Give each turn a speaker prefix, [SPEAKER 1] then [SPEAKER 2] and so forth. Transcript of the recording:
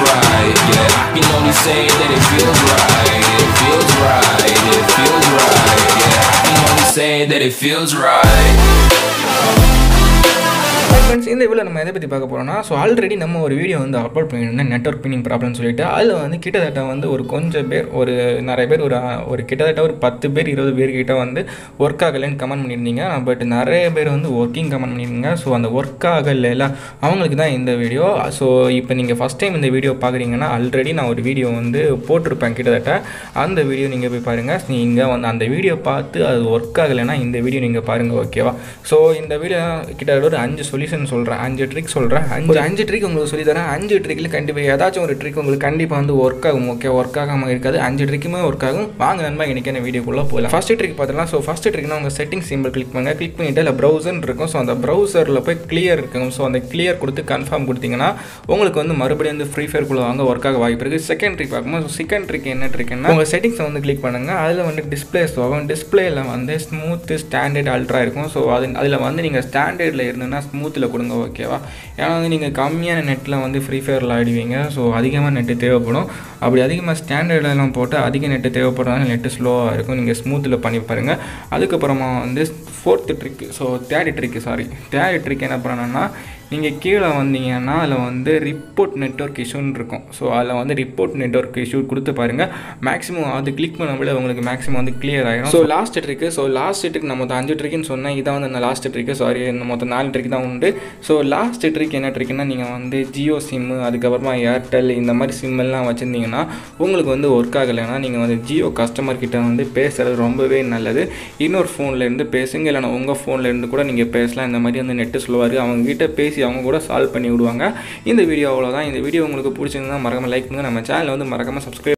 [SPEAKER 1] right. Yeah, I can only say that it feels right. It feels right. It feels right. Yeah, I can only say that it feels right.
[SPEAKER 2] Friends இந்த video நம்ம எதை பற்றி பார்க்க போகிறோம்னா so already நம்ம ஒரு video வந்து upload பண்ணியிருந்தோம் நெட்ஒர்க் பின்னிங் ப்ராப்ளம்னு சொல்லிட்டு அதில் வந்து கிட்டத்தட்ட வந்து ஒரு கொஞ்சம் பேர் ஒரு நிறைய பேர் ஒரு ஒரு கிட்டத்தட்ட ஒரு பத்து பேர் இருபது பேர் கிட்ட வந்து ஒர்க் ஆகலைன்னு கமெண்ட் பண்ணியிருந்தீங்க பட் நிறைய பேர் வந்து ஒர்க்கிங் கமெண்ட் பண்ணியிருந்தீங்க ஸோ அந்த ஒர்க் ஆகலைல அவங்களுக்கு தான் இந்த வீடியோ ஸோ இப்போ நீங்கள் ஃபஸ்ட் டைம் இந்த வீடியோ பார்க்குறீங்கன்னா ஆல்ரெடி நான் ஒரு வீடியோ வந்து போட்டிருப்பேன் கிட்டத்தட்ட அந்த வீடியோ நீங்கள் போய் பாருங்கள் நீங்கள் வந்து அந்த வீடியோ பார்த்து அது ஒர்க் ஆகலைன்னா இந்த வீடியோ நீங்கள் பாருங்கள் ஓகேவா ஸோ இந்த வீடியோ கிட்டத்தட்ட ஒரு அஞ்சு சொல்யூஷன் சொல்கிறேன் அஞ்சு ட்ரிக் சொல்கிறேன் அஞ்சு அஞ்சு ட்ரிக் உங்களுக்கு சொல்லி தரேன் அஞ்சு ட்ரிக்கில் கண்டிப்பாக ஏதாச்சும் ஒரு ட்ரிக் உங்களுக்கு கண்டிப்பாக வந்து ஒர்க் ஆகும் ஓகே ஒர்க் ஆகாமல் இருக்காது அஞ்சு ட்ரிக்குமே ஒர்க் ஆகும் வாங்க நண்பா இன்றைக்கான வீடியோக்குள்ளே போகலாம் ஃபஸ்ட்டு ட்ரிக் பார்த்துலாம் ஸோ ஃபஸ்ட்டு ட்ரிக்னா உங்கள் செட்டிங் சிம்பிள் கிளிக் பண்ணுங்க கிளிக் பண்ணிட்டு இல்லை ப்ரௌசர் இருக்கும் ஸோ அந்த ப்ரௌசரில் போய் கிளியர் இருக்கும் ஸோ அந்த கிளியர் கொடுத்து கன்ஃபார்ம் கொடுத்தீங்கன்னா உங்களுக்கு வந்து மறுபடியும் வந்து ஃப்ரீ ஃபயர்க்குள்ளே வாங்க ஒர்க் ஆக வாய்ப்பு இருக்குது செகண்ட் ட்ரிக் பார்க்கும்போது ஸோ செகண்ட் ட்ரிக் என்ன ட்ரிக்னா உங்கள் செட்டிங்ஸை வந்து கிளிக் பண்ணுங்க அதில் வந்து டிஸ்பிளேஸ் ஆகும் டிஸ்பிளேயில் வந்து ஸ்மூத்து ஸ்டாண்டர்ட் அல்ட்ரா இருக்கும் ஸோ அது அதில் வந்து நீங்கள் ஸ்டாண்டர்டில் இருந்ததுன்னா ஸ்மூத்தில் கொடுங்க ஓகேவா ஏன்னா வந்து நீங்கள் கம்மியான நெட்டில் வந்து ஃப்ரீ ஃபயரில் ஆடுவீங்க ஸோ அதிகமாக நெட்டு தேவைப்படும் அப்படி அதிகமாக ஸ்டாண்டர்டெல்லாம் போட்டு அதிக நெட்டு தேவைப்படுறதுனால நெட்டு ஸ்லோவாக இருக்கும் நீங்கள் ஸ்மூத்தில் பண்ணி பாருங்கள் அதுக்கப்புறமா வந்து fourth trick so third trick sorry third trick என்ன பண்ணணும்னா நீங்கள் கீழே வந்தீங்கன்னா அதில் வந்து ரிப்போர்ட் நெட்ஒர்க் இஷ்யூன்னு இருக்கும் ஸோ அதில் வந்து ரிப்போர்ட் நெட்ஒர்க் இஷ்யூ கொடுத்து பாருங்கள் மேக்ஸிமம் அது கிளிக் பண்ண விட உங்களுக்கு மேக்ஸிமம் வந்து கிளியர் ஆகிடும் so last trick so last trick நம்ம மொத்தம் அஞ்சு ட்ரிக்குன்னு சொன்னேன் இதான் வந்து அந்த லாஸ்ட் ட்ரிக்கு சாரி மொத்தம் நாலு ட்ரிக் தான் உண்டு ஸோ லாஸ்ட் ட்ரிக் என்ன ட்ரிக்னா நீங்கள் வந்து ஜியோ சிம்மு அதுக்கப்புறமா ஏர்டெல் இந்த மாதிரி சிம்மெல்லாம் வச்சுருந்தீங்கன்னா உங்களுக்கு வந்து ஒர்க் ஆகலைன்னா நீங்கள் வந்து ஜியோ கஸ்டமர் கிட்ட வந்து பேசுகிறது ரொம்பவே நல்லது இன்னொரு ஃபோன்லேருந்து பேசுங்க இல்லைனா உங்கள் ஃபோன்லேருந்து கூட நீங்கள் பேசலாம் இந்த மாதிரி வந்து நெட்டு ஸ்லோவாக இருக்குது அவங்க கிட்ட பேசி அவங்க கூட சால்வ் பண்ணி விடுவாங்க இந்த வீடியோ அவ்வளோதான் இந்த வீடியோ உங்களுக்கு பிடிச்சிருந்தா மறக்காம லைக் பண்ணுங்கள் நம்ம சேனலை வந்து மறக்காம சப்ஸ்கிரைப்